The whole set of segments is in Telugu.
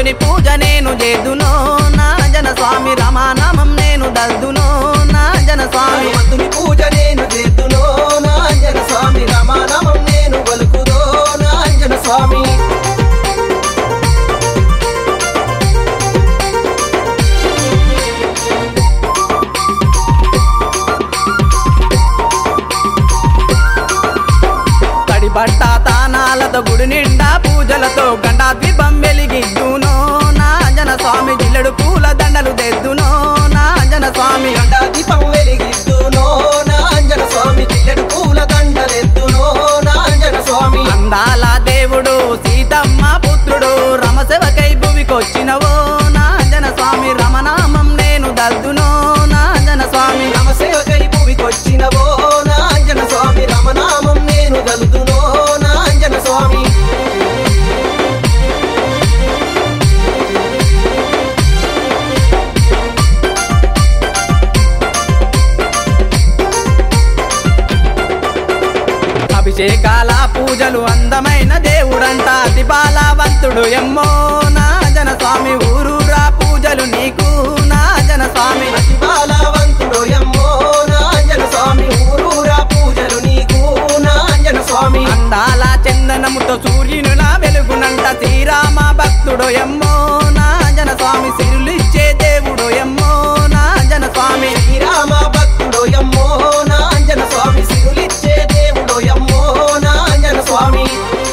హనుమంతుని పూజ నేను చేదునో నా జన స్వామి రమానామం నేను దల్దునో నా జన స్వామి హనుమంతుని పూజ నేను చేతునో నాంజన స్వామి రమానామం నేను పలుకుదో నాంజన స్వామి తడి బట్ట తానాలతో గుడి నిండా పూజలతో గండా ద్వీపం వెలిగిద్దునో నా జన స్వామి జిల్లెడు పూల దండలు తెద్దునో నా జన స్వామి గండా దీపం వెలిగిద్దునో నాంజన స్వామి చిల్లెడు పూల దండలెత్తునో నాంజన స్వామి అందాల దేవుడు సీతమ్మ పుత్రుడు రమశివకై భువికొచ్చినవో నా జన స్వామి రమనామం నేను దద్దునో నా జన స్వామి నమసేవకై భూమికొచ్చినవో నాంజన స్వామి రమనామం నేను గలుతునో నాంజన స్వామి అభిషేకాల పూజలు అందమైన దేవుడంట అతి బాలవంతుడు ఎమ్మో నా జన స్వామి ఊరూరా పూజలు నీకు నా జన స్వామి అతి బాలవంతుడు ఎమ్మో నాంజన స్వామి ఊరూరా పూజలు నీకు నాంజన స్వామి అందాల చందనముతో సూర్యునిలా వెలుగునంట శ్రీరామ భక్తుడు ఎమ్మో నా జన స్వామి సిరులిచ్చే దేవుడు ఎమ్మో నా జన స్వామి శ్రీరామ భక్తుడు ఎమ్మో నాంజన స్వామి సిరులిచ్చే దేవుడు ఎమ్మో నాంజన స్వామి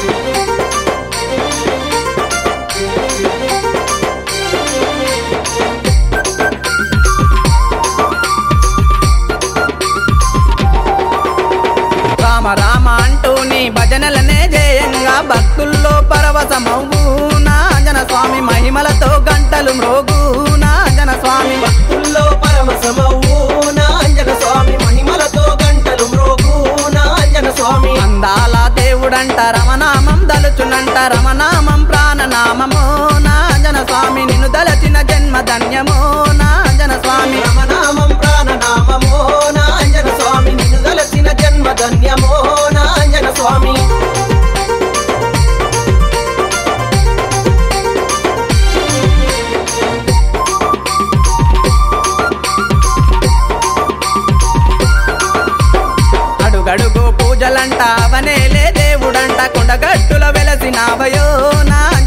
రామ రామ అంటూ నీ భజనలనే జయంగా భక్తుల్లో పరవశమవు నా జన స్వామి మహిమలతో గంటలు మ్రోగు నా జన స్వామి భక్తుల్లో పరమసమవు నాంజన స్వామి మహిమలతో గంటలు మ్రోగు నాంజన స్వామి అందాల దేవుడంట రమనామం దలుచునంట రమనామం ప్రాణనామమో నా జన స్వామి నిన్ను దలచిన జన్మ ధన్యమో నా జన స్వామి రమనామం ప్రాణనామమో నాంజన స్వామి నిన్ను దలసిన జన్మ ధన్యమో నాంజన స్వామి అడుగడుగు పూజలంట అవనేలే దేవుడంట కొండగట్టుల వెలసినావయో నా